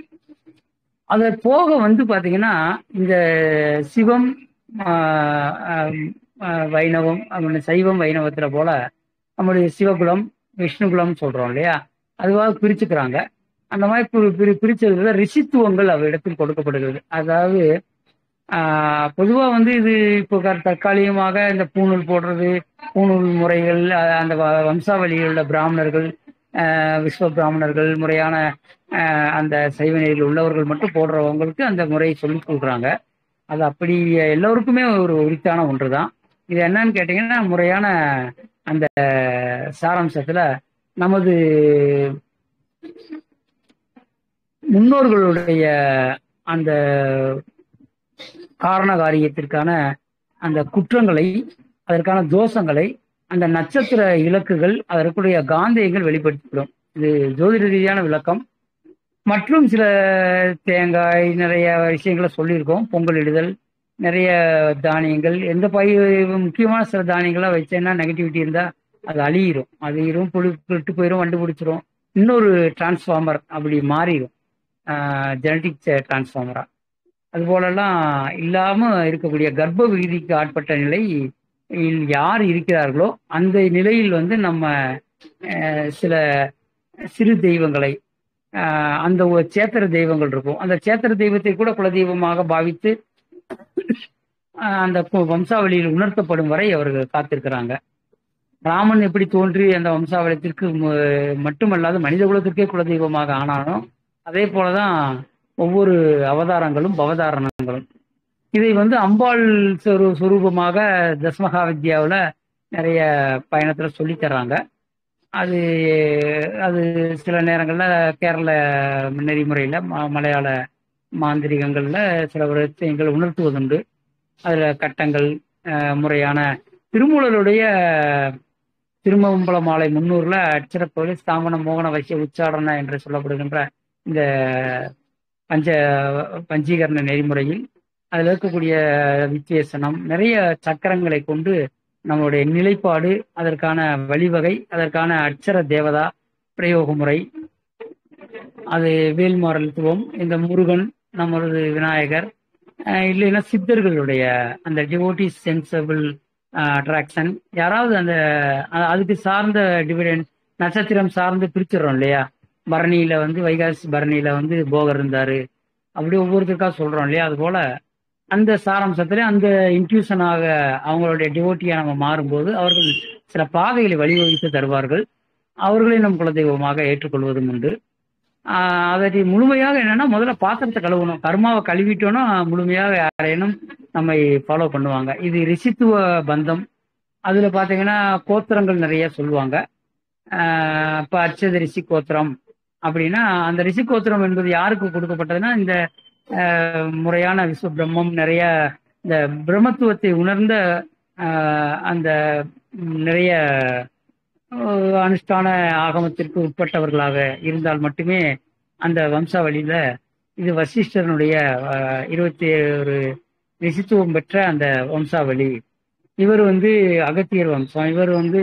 அதை போக வந்து பாத்தீங்கன்னா இந்த சிவம் ஆஹ், ஆஹ், ஆஹ், வைணவம் அப்படின்னு சைவம் வைணவத்துல போல நம்மளுடைய சிவகுலம் விஷ்ணுகுலம் சொல்றோம் இல்லையா அதுவாக பிரிச்சுக்கிறாங்க அந்த மாதிரி பிரி பிரி பிரிச்சதுல ரிஷித்துவங்கள் அவ்விடத்தில் கொடுக்கப்படுகிறது அதாவது ஆஹ், பொதுவா வந்து இது இப்போ க- தற்காலிகமாக இந்த பூணூல் போடுறது பூணூல் முறைகள் அஹ், அந்த வ- வம்சாவளியில் உள்ள பிராமணர்கள் ஆஹ், விஸ்வ பிராமணர்கள் முறையான ஆஹ், அந்த சைவ நெறியில் உள்ளவர்கள் மட்டும் போடுறவங்களுக்கு அந்த முறையை சொல்லி கொடுக்குறாங்க அது அப்படி எல்லோருக்குமே ஒரு உரித்தான ஒன்று தான் இது என்னன்னு கேட்டிங்கன்னா முறையான அந்த சாராம்சத்துல நமது முன்னோர்களுடைய அந்த காரண காரியத்திற்கான அந்த குற்றங்களை அதற்கான தோஷங்களை அந்த நட்சத்திர இலக்குகள் அதற்குரிய காந்தியங்கள் வெளிப்படுத்திவிடும் இது ஜோதிட ரீதியான விளக்கம் மற்றும் சில தேங்காய் நிறைய விஷயங்களை சொல்லியிருக்கோம் பொங்கல் இடுதல் நிறைய தானியங்கள் எந்த பயிர் முக்கியமான சில தானியங்களாக வச்சேன்னா நெகட்டிவிட்டி இருந்தால் அது அழியிரும் அழியிரும் புழு விட்டு போயிடும் வண்டு பிடிச்சிரும் இன்னொரு டிரான்ஸ்ஃபார்மர் அப்படி மாறிடும் ஜெனட்டிக் டிரான்ஸ்ஃபார்மரா அது போலலாம் இல்லாம இருக்கக்கூடிய கர்ப்ப விகுதிக்கு ஆட்பட்ட நிலை இல் யார் இருக்கிறார்களோ அந்த நிலையில் வந்து நம்ம அஹ், சில சிறு தெய்வங்களை ஆஹ் அந்த ஒரு சேத்திர தெய்வங்கள் இருக்கும் அந்த சேத்திர தெய்வத்தை கூட குலதெய்வமாக பாவித்து ஆஹ் அந்த கு- வம்சாவளியில் உணர்த்தப்படும் வரை அவர்கள் காத்திருக்கிறாங்க ராமன் எப்படி தோன்றி அந்த வம்சாவளியத்திற்கு ம- மட்டுமல்லாது மனித குலத்திற்கே குலதெய்வமாக ஆனானோ அதே போலதான் ஒவ்வொரு அவதாரங்களும் பவதாரணங்களும் இதை வந்து அம்பாள் சொரு சுரூபமாக தஸ்மகா வித்யாவில் நிறைய பயணத்துல சொல்லித் தர்றாங்க அது அது சில நேரங்களில் கேரள நெறிமுறையில் ம மலையாள மாந்திரிகங்களில் சில விஷயங்கள் உணர்த்துவதுண்டு அதில் கட்டங்கள் அஹ், முறையான திருமூலருடைய திருமம்பல மாலை முன்னூறில் அச்சரப்பொழி ஸ்தாபன மோகன வைசிய உச்சாரண என்று சொல்லப்படுகின்ற இந்த பஞ்ச பஞ்சீகரண நெறிமுறையில் அதில் இருக்கக்கூடிய வித்வேசனம் நிறைய சக்கரங்களை கொண்டு நம்மளுடைய நிலைப்பாடு அதற்கான வழிவகை அதற்கான அட்சர தேவதா பிரயோக முறை அது வேல்மாறல்துவம் இந்த முருகன் நம்மளது விநாயகர் அஹ் இல்லைன்னா சித்தர்களுடைய அந்த டிவோட்டி சென்சபிள் அட்ராக்ஷன் யாராவது அந்த அ- அதுக்கு சார்ந்த டிவிடன் நட்சத்திரம் சார்ந்து பிரிச்சிடறோம் இல்லையா பரணியில வந்து வைகாசி பரணியில வந்து போகர் இருந்தாரு அப்படி ஒவ்வொருத்தருக்கா சொல்றோம் இல்லையா அது போல அந்த சாராம்சத்துல அந்த இன்ட்யூஷனாக அவங்களுடைய டிவோட்டியா நம்ம மாறும்போது அவர்கள் சில பாதைகளை வழிவகுத்து தருவார்கள் அவர்களை நம் குலதெய்வமாக ஏற்றுக்கொள்வதும் உண்டு ஆஹ் அதை முழுமையாக என்னன்னா முதல்ல பாத்திரத்தை கழுவணும் கர்மாவை கழுவிட்டோம்னா முழுமையாக யாரேனும் நம்மை ஃபாலோ பண்ணுவாங்க இது ரிஷித்துவ பந்தம் அதுல பாத்தீங்கன்னா கோத்திரங்கள் நிறைய சொல்லுவாங்க ஆஹ் இப்ப அர்ச்சத ரிஷி கோத்திரம் அப்படின்னா அந்த ரிஷி கோத்திரம் என்பது யாருக்கு கொடுக்கப்பட்டதுன்னா இந்த ஆஹ் முறையான விஸ்வ பிரம்மம் நிறைய இந்த பிரம்மத்துவத்தை உணர்ந்த ஆஹ் அந்த ம், நிறைய ஆஹ் அனுஷ்டான ஆகமத்திற்கு உட்பட்டவர்களாக இருந்தால் மட்டுமே அந்த வம்சாவளியில இது வசிஷ்டரனுடைய ஆஹ், இருபத்தி ஒரு ரிஷித்துவம் பெற்ற அந்த வம்சாவளி இவர் வந்து அகத்தியர் வம்சம் இவர் வந்து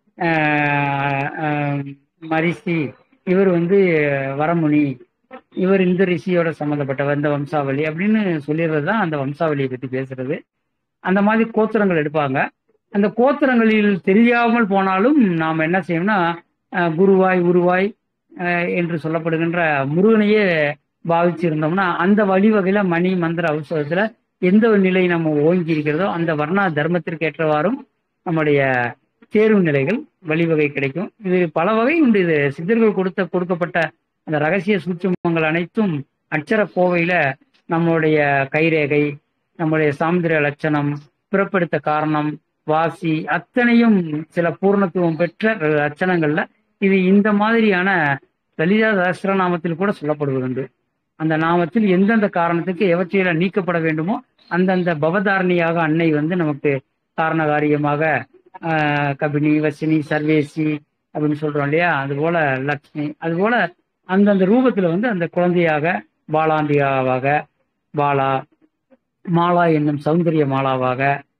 ஆஹ், ஆஹ், மரிசி இவர் வந்து வரமுனி இவர் இந்த ரிஷியோட சம்மந்தப்பட்டவர் இந்த வம்சாவளி அப்படின்னு சொல்லிடுறது தான் அந்த வம்சாவளியை பத்தி பேசுறது அந்த மாதிரி கோத்திரங்கள் எடுப்பாங்க அந்த கோத்திரங்களில் தெரியாமல் போனாலும் நாம் என்ன செய்யணும்னா அஹ், குருவாய் உருவாய் அஹ், என்று சொல்லப்படுகின்ற முருகனையே பாவிச்சிருந்தோம்னா அந்த வழிவகையில மணி மந்திர அவசரத்துல எந்த ஒரு நிலை நம்ம ஓங்கி இருக்கிறதோ அந்த வர்ணா தர்மத்திற்கு ஏற்றவாறும் நம்முடைய தேர்வு நிலைகள் வழிவகை கிடைக்கும் இது பல வகை உண்டு இது சித்தர்கள் கொடுத்த கொடுக்கப்பட்ட அந்த ரகசிய சூட்சுமங்கள் அனைத்தும் அட்சர கோவையில நம்மளுடைய கைரேகை நம்முடைய சாமுதிர லட்சணம் பிறப்பெடுத்த காரணம் வாசி அத்தனையும் சில பூர்ணத்துவம் பெற்ற லட்சணங்கள்ல இது இந்த மாதிரியான லலிதா சஹஸ்ரநாமத்தில் கூட சொல்லப்படுவதுண்டு அந்த நாமத்தில் எந்தெந்த காரணத்துக்கு எவற்றையெல்லாம் நீக்கப்பட வேண்டுமோ அந்தந்த பவதாரணியாக அன்னை வந்து நமக்கு காரணகாரியமாக ஆஹ், கபினி வசினி சர்வேசி அப்படின்னு சொல்றோம் இல்லையா அதுபோல லக்ஷ்மி அதுபோல அந்தந்த ரூபத்துல வந்து அந்த குழந்தையாக பாலாம்பிகாவாக பாலா மாலா என்னும் சௌந்தரிய மாலாவாக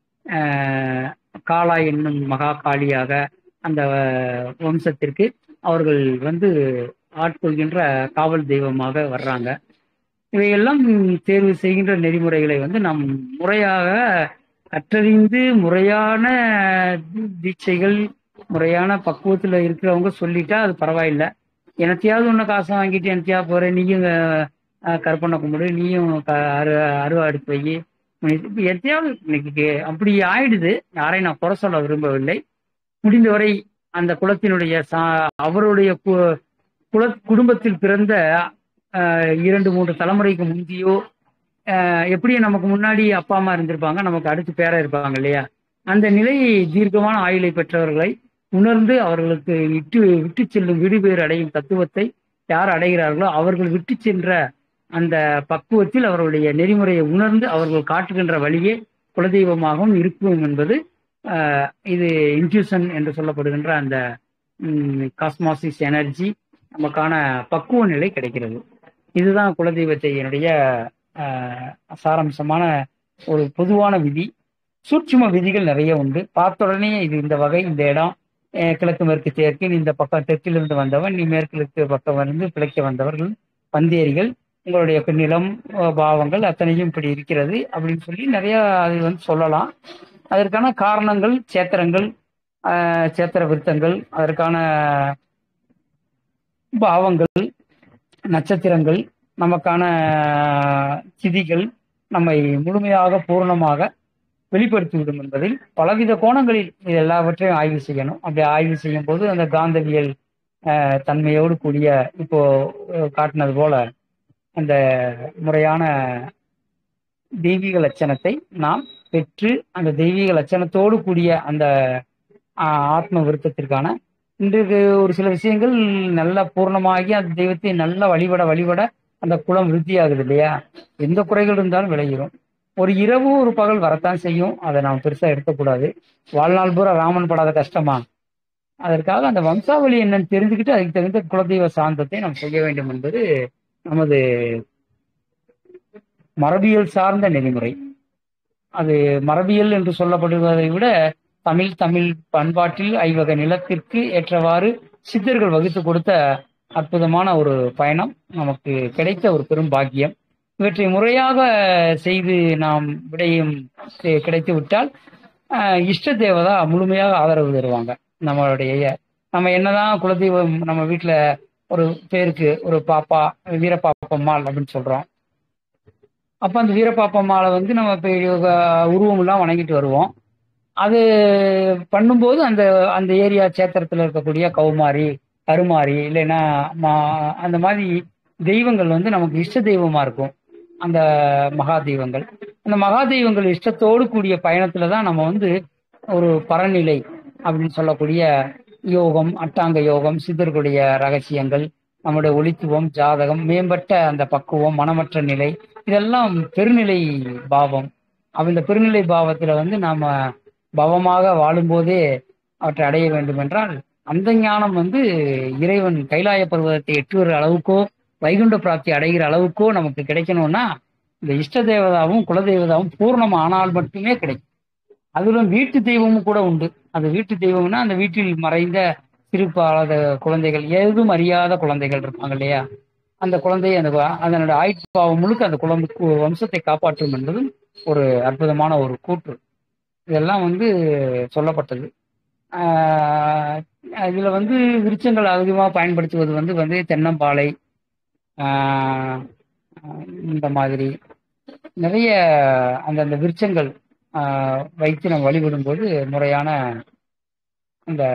ஆஹ், காளா என்னும் மகா காளியாக அந்த வம்சத்திற்கு அவர்கள் வந்து ஆட்கொள்கின்ற காவல் தெய்வமாக வர்றாங்க இவையெல்லாம் தேர்வு செய்கின்ற நெறிமுறைகளை வந்து நாம் முறையாக கற்றறிந்து முறையான தீட்சைகள் முறையான பக்குவத்துல இருக்கிறவங்க சொல்லிட்டா அது பரவாயில்லை எனத்தையாவது ஒன்று காசை வாங்கிட்டு எனத்தையா போற நீயும் அஹ், கற்பனை கும்பிடு நீயும் க- அரு அருவா எடுத்து வை இப்ப எத்தையாவது இன்னைக்கு கே- அப்படி ஆயிடுது யாரையும் நான் குறை சொல்ல விரும்பவில்லை முடிந்தவரை அந்த குலத்தினுடைய சா- அவருடைய கு- குல குடும்பத்தில் பிறந்த ஆஹ், இரண்டு மூன்று தலைமுறைக்கு முந்தியோ ஆஹ், எப்படி நமக்கு முன்னாடி அப்பா அம்மா இருந்திருப்பாங்க நமக்கு அடுத்து பேர இருப்பாங்க இல்லையா அந்த நிலை தீர்க்கமான ஆயுளை பெற்றவர்களை உணர்ந்து அவர்களுக்கு விட்டு விட்டு செல்லும் விடுபேறு அடையும் தத்துவத்தை யார் அடைகிறார்களோ அவர்கள் விட்டு சென்ற அந்த பக்குவத்தில் அவர்களுடைய நெறிமுறையை உணர்ந்து அவர்கள் காட்டுகின்ற வழியே குலதெய்வமாகவும் இருக்கும் என்பது ஆஹ், இது இன்ட்யூஷன் என்று சொல்லப்படுகின்ற அந்த காஸ்மாசிஸ் எனர்ஜி நமக்கான பக்குவ நிலை கிடைக்கிறது இதுதான் குலதெய்வத்தையினுடைய ஆஹ், சாராம்சமான ஒரு பொதுவான விதி சூட்சும விதிகள் நிறைய உண்டு பார்த்த உடனே இது இந்த வகை இந்த இடம் அஹ், கிழக்கு மேற்கு தெற்கு நீ இந்த பக்கம் தெற்கிலிருந்து வந்தவன் நீ மேற்கு பக்கம் வந்து பிழைக்க வந்தவர்கள் பந்தேரிகள் உங்களுடைய நிலம் அஹ், பாவங்கள் அத்தனையும் இப்படி இருக்கிறது அப்படின்னு சொல்லி நிறைய அது வந்து சொல்லலாம் அதற்கான காரணங்கள் சேத்திரங்கள் ஆஹ், சேத்திர விருத்தங்கள் அதற்கான பாவங்கள் நட்சத்திரங்கள் நமக்கான சிதிகள் நம்மை முழுமையாக பூர்ணமாக வெளிப்படுத்திவிடும் என்பதில் பலவித கோணங்களில் இது எல்லாவற்றையும் ஆய்வு செய்யணும் அப்படி ஆய்வு செய்யும் போது அந்த காந்தவியல் ஆஹ், தன்மையோடு கூடிய இப்போ அஹ், காட்டினது போல அந்த முறையான தெய்வீக லட்சணத்தை நாம் பெற்று அந்த தெய்வீக லட்சணத்தோடு கூடிய அந்த ஆஹ், ஆத்ம விருத்தத்திற்கான இன்றைக்கு ஒரு சில விஷயங்கள் நல்ல பூர்ணமாகி அந்த தெய்வத்தை நல்லா வழிபட வழிபட அந்த குலம் விருத்தியாகுது இல்லையா எந்த குறைகள் இருந்தாலும் விளையிடும் ஒரு இரவு ஒரு பகல் வரத்தான் செய்யும் அதை நாம் பெருசா எடுக்கக்கூடாது வாழ்நாள் பூரா ராமன் படாத கஷ்டமா அதற்காக அந்த வம்சாவளி என்னன்னு தெரிஞ்சுக்கிட்டு அதுக்கு தகுந்த குலதெய்வ சாந்தத்தை நாம் செய்ய வேண்டும் என்பது நமது மரபியல் சார்ந்த நெறிமுறை அது மரபியல் என்று சொல்லப்படுவதை விட தமிழ் தமிழ் பண்பாட்டில் ஐவக நிலத்திற்கு ஏற்றவாறு சித்தர்கள் வகுத்து கொடுத்த அற்புதமான ஒரு பயணம் நமக்கு கிடைத்த ஒரு பெரும் பாக்கியம் இவற்றை முறையாக செய்து நாம் விடயம் கி- கிடைத்து விட்டால் ஆஹ், இஷ்ட தேவதா முழுமையாக ஆதரவு தருவாங்க நம்மளுடைய நம்ம என்னதான் குலதெய்வம் நம்ம வீட்டில் ஒரு பேருக்கு ஒரு பாப்பா வீரபாப்பம்மாள் அப்படின்னு சொல்றோம் அப்போ அந்த வீரபாப்பம்மாளை வந்து நம்ம இப்போ உருவமெல்லாம் வணங்கிட்டு வருவோம் அது பண்ணும்போது அந்த அந்த ஏரியா சேத்திரத்தில் இருக்கக்கூடிய கௌமாரி கருமாரி இல்லைன்னா மா- அந்த மாதிரி தெய்வங்கள் வந்து நமக்கு இஷ்ட தெய்வமா இருக்கும் அந்த மகா தெய்வங்கள் அந்த மகா தெய்வங்கள் இஷ்டத்தோடு கூடிய பயணத்துல தான் நம்ம வந்து ஒரு பரநிலை அப்படின்னு சொல்லக்கூடிய யோகம் அட்டாங்க யோகம் சித்தர்களுடைய ரகசியங்கள் நம்முடைய ஒளித்துவம் ஜாதகம் மேம்பட்ட அந்த பக்குவம் மனமற்ற நிலை இதெல்லாம் பெருநிலை பாவம் அப்ப இந்த பெருநிலை பாவத்துல வந்து நாம பவமாக வாழும்போதே அவற்றை அடைய வேண்டும் என்றால் அந்த ஞானம் வந்து இறைவன் கைலாய பருவதத்தை எட்டுகிற அளவுக்கோ வைகுண்ட பிராப்தி அடைகிற அளவுக்கோ நமக்கு கிடைக்கணும்னா இந்த இஷ்ட தேவதாவும் குலதெய்வதாவும் பூர்ணம் ஆனால் மட்டுமே கிடைக்கும் அதிலும் வீட்டு தெய்வமும் கூட உண்டு அது வீட்டு தெய்வம்னா அந்த வீட்டில் மறைந்த சிறுபாத குழந்தைகள் எதுவும் அறியாத குழந்தைகள் இருப்பாங்க இல்லையா அந்த குழந்தையை அந்த அதனுடைய ஆயுட்பாவம் முழுக்க அந்த குழந்தை கு- வம்சத்தை காப்பாற்றும் என்பதும் ஒரு அற்புதமான ஒரு கூற்று இதெல்லாம் வந்து சொல்லப்பட்டது ஆஹ் இதுல வந்து விருட்சங்கள் அதிகமாக பயன்படுத்துவது வந்து வந்து தென்னம்பாலை ஆஹ் இந்த மாதிரி நிறைய அந்தந்த விருட்சங்கள் ஆஹ் வைத்து நம்ம வழிபடும்போது முறையான அந்த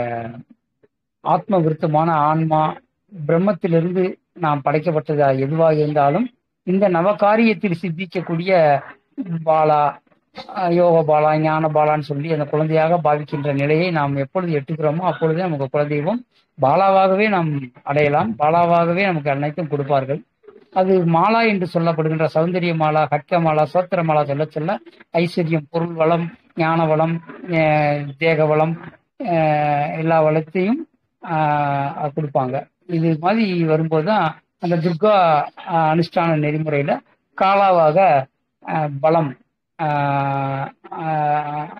ஆத்ம விருத்தமான ஆன்மா பிரம்மத்திலிருந்து நாம் படைக்கப்பட்டதா எதுவாக இருந்தாலும் இந்த நவகாரியத்தில் சித்திக்கக்கூடிய பாலா அஹ் யோக பாலா ஞான பாலான்னு சொல்லி அந்த குழந்தையாக பாவிக்கின்ற நிலையை நாம் எப்பொழுது எட்டுகிறோமோ அப்பொழுதே நமக்கு குலதெய்வம் பாலாவாகவே நாம் அடையலாம் பாலாவாகவே நமக்கு அனைத்தும் கொடுப்பார்கள் அது மாலா என்று சொல்லப்படுகின்ற சௌந்தரிய மாலா கட்க மாலா சோத்திர மாலா சொல்ல சொல்ல ஐஸ்வர்யம் பொருள் வளம் ஞான வளம் அஹ் தேக வளம் அஹ் எல்லா வளத்தையும் ஆஹ் கொடுப்பாங்க இது மாதிரி வரும்போது தான் அந்த துர்கா ஆஹ் அனுஷ்டான நெறிமுறையில காலாவாக ஆஹ் பலம் ஆஹ் ஆஹ்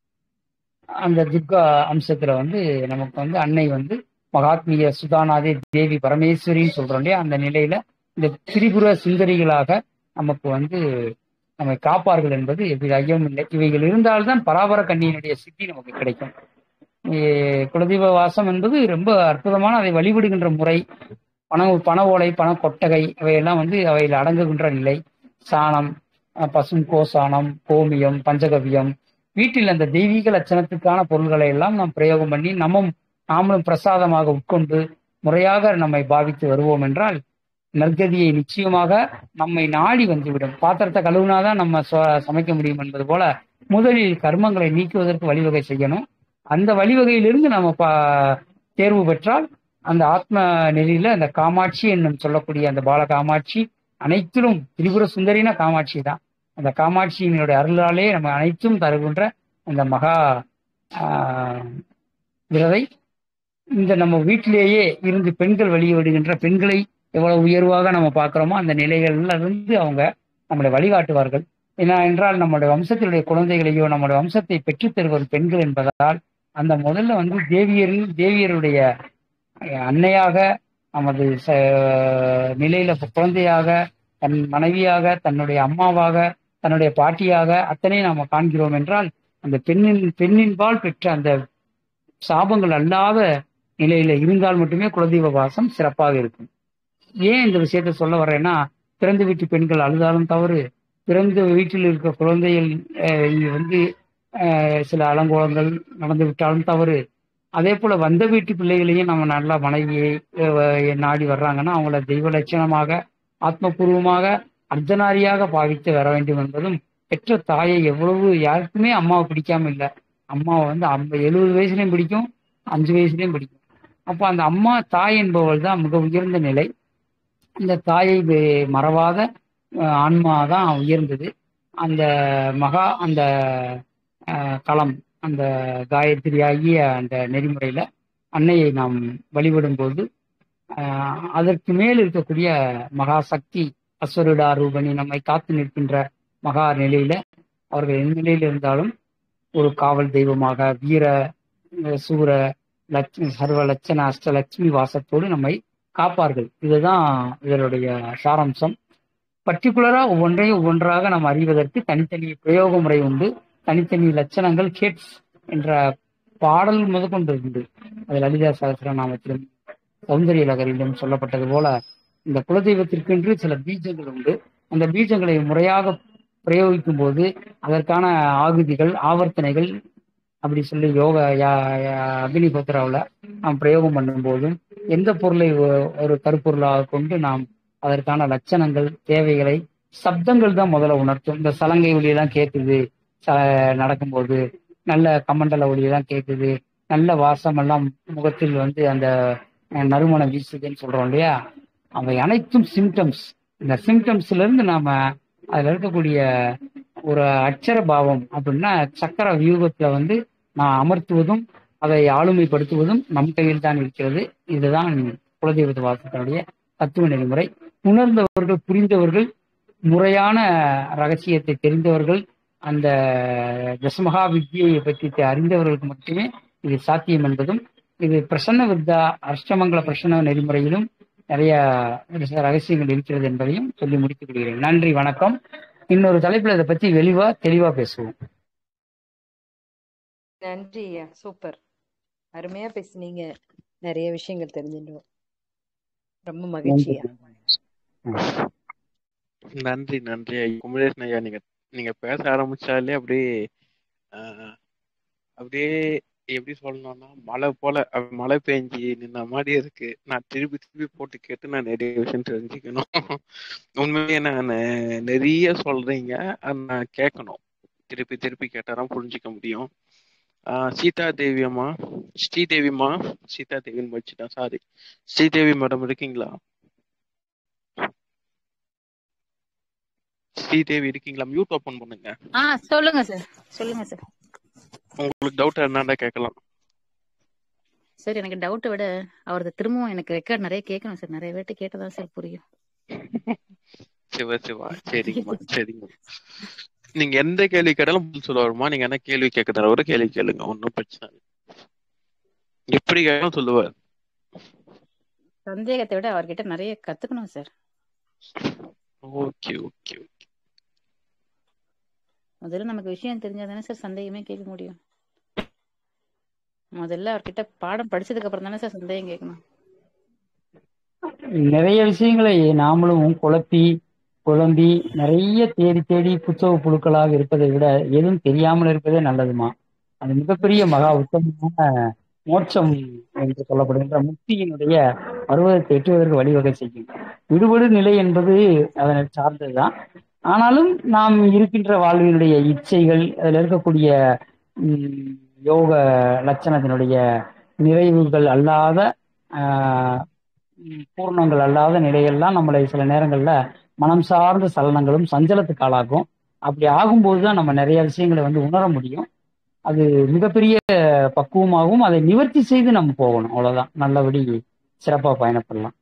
அந்த துர்கா அம்சத்துல வந்து நமக்கு வந்து அன்னை வந்து மகாத்மிய சுதாநாதே தேவி பரமேஸ்வரின்னு சொல்றோம் இல்லையா அந்த நிலையில இந்த திரிபுர சுந்தரிகளாக நமக்கு வந்து நம்மை காப்பார்கள் என்பது எவ்வித ஐயமும் இல்லை இவைகள் இருந்தால்தான் பராபர கண்ணியினுடைய சித்தி நமக்கு கிடைக்கும் ஏ- குலதெய்வ வாசம் என்பது ரொம்ப அற்புதமான அதை வழிபடுகின்ற முறை பண பண ஓலை பண கொட்டகை இவையெல்லாம் வந்து அவையில் அடங்குகின்ற நிலை சாணம் அஹ் பசும் கோசானம் கோமியம் பஞ்சகவியம் வீட்டில் அந்த தெய்வீக லட்சணத்துக்கான பொருள்களை எல்லாம் நாம் பிரயோகம் பண்ணி நம்மும் நாமளும் பிரசாதமாக உட்கொண்டு முறையாக நம்மை பாவித்து வருவோம் என்றால் நற்கதியை நிச்சயமாக நம்மை நாடி வந்துவிடும் பாத்திரத்தை கழுவுனாதான் நம்ம ச- சமைக்க முடியும் என்பது போல முதலில் கர்மங்களை நீக்குவதற்கு வழிவகை செய்யணும் அந்த வழிவகையிலிருந்து நம்ம பா தேர்வு பெற்றால் அந்த ஆத்ம நெறியில அந்த காமாட்சி என்னும் சொல்லக்கூடிய அந்த பால காமாட்சி அனைத்திலும் திரிபுர சுந்தரினா காமாட்சி தான் அந்த காமாட்சியினுடைய அருளாலே நம்ம அனைத்தும் தருகின்ற அந்த மகா ஆஹ், விரதை இந்த நம்ம வீட்டிலேயே இருந்து பெண்கள் வெளியிடுகின்ற பெண்களை எவ்வளவு உயர்வாக நம்ம பார்க்கிறோமோ அந்த நிலைகள்ல இருந்து அவங்க நம்மளை வழிகாட்டுவார்கள் ஏன்னா என்றால் நம்முடைய வம்சத்தினுடைய குழந்தைகளையோ நம்முடைய வம்சத்தை பெற்றுத் தருவது பெண்கள் என்பதால் அந்த முதல்ல வந்து தேவியரின் தேவியருடைய அஹ், அன்னையாக நமது ச- நிலையில இப்ப குழந்தையாக தன் மனைவியாக தன்னுடைய அம்மாவாக தன்னுடைய பாட்டியாக அத்தனை நாம காண்கிறோம் என்றால் அந்த பெண்ணின் பெண்ணின்பால் பெற்ற அந்த சாபங்கள் அல்லாத நிலையில இருந்தால் மட்டுமே குலதெய்வ வாசம் சிறப்பாக இருக்கும் ஏன் இந்த விஷயத்த சொல்ல வர்றேன்னா பிறந்த வீட்டு பெண்கள் அழுதாலும் தவறு பிறந்த வீட்டில் இருக்க குழந்தைகள் அஹ், இங்க வந்து அஹ், சில அலங்கோலங்கள் நடந்து விட்டாலும் தவறு அதே போல வந்த வீட்டு பிள்ளைகளையும் நம்ம நல்ல மனைவியை அஹ், நாடி வர்றாங்கன்னா அவங்கள தெய்வ லட்சணமாக ஆத்மபூர்வமாக அர்த்தநாரியாக பாவித்து வர வேண்டும் என்பதும் பெற்ற தாயை எவ்வளவு யாருக்குமே அம்மாவை பிடிக்காம இல்லை அம்மாவை வந்து ஐம்ப எழுபது வயசுலயும் பிடிக்கும் அஞ்சு வயசுலயும் பிடிக்கும் அப்போ அந்த அம்மா தாய் என்பவள் தான் மிக உயர்ந்த நிலை இந்த தாயை வே- மறவாத அஹ், ஆன்மா தான் உயர்ந்தது அந்த மகா அந்த அஹ், களம் அந்த காயத்ரி ஆகிய அந்த நெறிமுறையில அன்னையை நாம் வழிபடும் போது ஆஹ் அதற்கு மேல் இருக்கக்கூடிய மகா சக்தி அஸ்வருடா ரூபணி நம்மை காத்து நிற்கின்ற மகா நிலையில அவர்கள் எந்த நிலையில இருந்தாலும் ஒரு காவல் தெய்வமாக வீர அஹ் சூர லட்சுமி சர்வ லட்சண அஷ்டலட்சுமி வாசத்தோடு நம்மை காப்பார்கள் இதுதான் இதனுடைய சாராம்சம் பர்டிகுலரா ஒவ்வொன்றையும் ஒவ்வொன்றாக நாம் அறிவதற்கு தனித்தனி பிரயோக முறை உண்டு தனித்தனி லட்சணங்கள் கேட்ஸ் என்ற பாடல் முதற்கொண்டு உண்டு அது லலிதா சகசிரநாமத்திலும் சௌந்தரிய லகரிலும் சொல்லப்பட்டது போல இந்த குலதெய்வத்திற்கென்று சில பீஜங்கள் உண்டு அந்த பீஜங்களை முறையாக பிரயோகிக்கும் போது அதற்கான ஆகுதிகள் ஆவர்த்தனைகள் அப்படி சொல்லி யோக யா- யா- அக்னி கோத்திராவில் நாம் பிரயோகம் பண்ணும்போதும் எந்த பொருளை ஒ- ஒரு கருப்பொருளாக கொண்டு நாம் அதற்கான லட்சணங்கள் தேவைகளை சப்தங்கள் தான் முதல்ல உணர்த்தும் இந்த சலங்கை ஒலியெல்லாம் கேட்குது ச நடக்கும்போது நல்ல கமண்டல ஒலியெல்லாம் கேட்குது நல்ல வாசம் எல்லாம் முகத்தில் வந்து அந்த அஹ், நறுமணம் வீசுதுன்னு சொல்றோம் இல்லையா அவை அனைத்தும் சிம்டம்ஸ் இந்த சிம்டம்ஸ்ல இருந்து நாம அதுல இருக்கக்கூடிய ஒரு அட்சர பாவம் அப்படின்னா சக்கர வியூகத்துல வந்து நான் அமர்த்துவதும் அதை ஆளுமைப்படுத்துவதும் நம் கையில் தான் இருக்கிறது இதுதான் குலதெய்வ வாசத்தினுடைய தத்துவ நெறிமுறை உணர்ந்தவர்கள் புரிந்தவர்கள் முறையான ரகசியத்தை தெரிந்தவர்கள் அந்த தசமகா வித்யை பற்றி அறிந்தவர்களுக்கு மட்டுமே இது சாத்தியம் என்பதும் இது பிரசன்ன வித்தா அஷ்டமங்கல பிரசன்ன நெறிமுறையிலும் நிறைய ரகசியங்கள் இருக்கிறது என்பதையும் சொல்லி முடித்துக் கொள்கிறேன் நன்றி வணக்கம் இன்னொரு தலைப்புல இதை பத்தி வெளிவா தெளிவா பேசுவோம் நன்றி ஐயா சூப்பர் அருமையா பேசுனீங்க நிறைய விஷயங்கள் தெரிஞ்சுட்டோம் ரொம்ப மகிழ்ச்சி நன்றி ஐயா நன்றி நன்றி ஐயா குமரேசன் ஐயா நீங்க நீங்க பேச ஆரம்பிச்சாலே அப்படியே ஆஹ், அப்படியே எப்படி சொல்லணும்னா மழை போல அப்படி மழை பெஞ்சி நின்ன மாதிரி இருக்கு நான் திருப்பி திருப்பி போட்டு கேட்டு நான் நிறைய விஷயம் தெரிஞ்சுக்கணும் உண்மையிலேயே நான் நிறைய சொல்றீங்க அது நான் கேட்கணும் திருப்பி திருப்பி கேட்டாதான் புரிஞ்சுக்க முடியும் ஆஹ் சீதா தேவி அம்மா ஸ்ரீதேவிம்மா சீதா தேவின்னு வச்சுட்டேன் சாரி ஸ்ரீதேவி மேடம் இருக்கீங்களா ஸ்ரீதேவி இருக்கீங்களா மியூட் ஓபன் பண்ணுங்க ஆ சொல்லுங்க சார் சொல்லுங்க சார் உங்களுக்கு டவுட் என்னடா கேட்கலாம் சார் எனக்கு டவுட்டை விட அவரது திரும்பவும் எனக்கு ரெக்கார்ட் நிறைய கேட்கணும் சார் நிறைய பேர்ட்ட கேட்டதான் சார் புரியும் சிவா சிவா சரிங்கம்மா சரிங்க நீங்க எந்த கேள்வி கேட்டாலும் பதில் சொல்லுவாருமா நீங்க என்ன கேள்வி கேட்கறதா ஒரு கேள்வி கேளுங்க ஒன்றும் பிரச்சனை இல்லை எப்படி கேட்டாலும் சொல்லுவார் சந்தேகத்தை விட அவர்கிட்ட நிறைய கத்துக்கணும் சார் ஓகே ஓகே முதல்ல நமக்கு விஷயம் தெரிஞ்சா தானே சார் சந்தேகமே கேட்க முடியும் முதல்ல அவர்கிட்ட பாடம் படிச்சதுக்கு அப்புறம் தானே சார் சந்தேகம் கேட்கணும் நிறைய விஷயங்களை நாமளும் குழப்பி குழம்பி நிறைய தேடி தேடி புத்தக புழுக்களாக இருப்பதை விட எதுவும் தெரியாமல் இருப்பதே நல்லதுமா அது மிகப்பெரிய மகா உத்தமமான மோட்சம் என்று சொல்லப்படுகின்ற முக்தியினுடைய பருவத்தை எட்டுவதற்கு வழிவகை செய்யும் விடுபடு நிலை என்பது அதனை சார்ந்ததுதான் ஆனாலும் நாம் இருக்கின்ற வாழ்வினுடைய இச்சைகள் அதில் இருக்கக்கூடிய ம், யோக லட்சணத்தினுடைய நிறைவுகள் அல்லாத ஆஹ், ம், பூர்ணங்கள் அல்லாத நிலையெல்லாம் நம்மளை சில நேரங்கள்ல மனம் சார்ந்த சலனங்களும் சஞ்சலத்துக்கு ஆளாகும் அப்படி ஆகும்போது தான் நம்ம நிறைய விஷயங்களை வந்து உணர முடியும் அது மிகப்பெரிய பக்குவமாகவும் அதை நிவர்த்தி செய்து நம்ம போகணும் அவ்வளவுதான் நல்லபடி சிறப்பா பயணப்படலாம்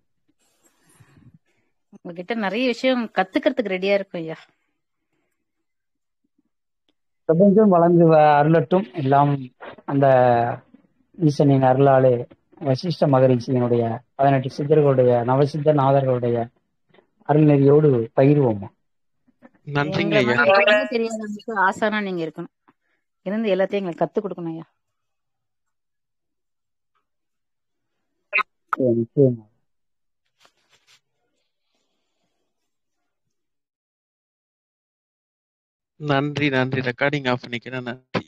உங்ககிட்ட நிறைய விஷயம் கத்துக்கிறதுக்கு ரெடியா இருக்கும் ஐயா பிரபஞ்சம் வளர்ந்து வ- அருளட்டும் எல்லாம் அந்த ஈசனின் அருளாலே வசிஷ்ட மகரிஷியினுடைய பதினெட்டு சித்தர்களுடைய நவசித்த நாதர்களுடைய அருள்நெறியோடு பகிர்வோம் நன்றிங்க எங்களை ஐயா மாதிரி எதுவுமே தெரியாதவங்களுக்கு ஆசானா நீங்க இருக்கணும் இருந்து எல்லாத்தையும் எங்களுக்கு கத்து கொடுக்கணும் ஐயா நிச்சயமா நன்றி நன்றி ரெக்கார்டிங் ஆஃப் பண்ணிக்கிறேன் நன்றி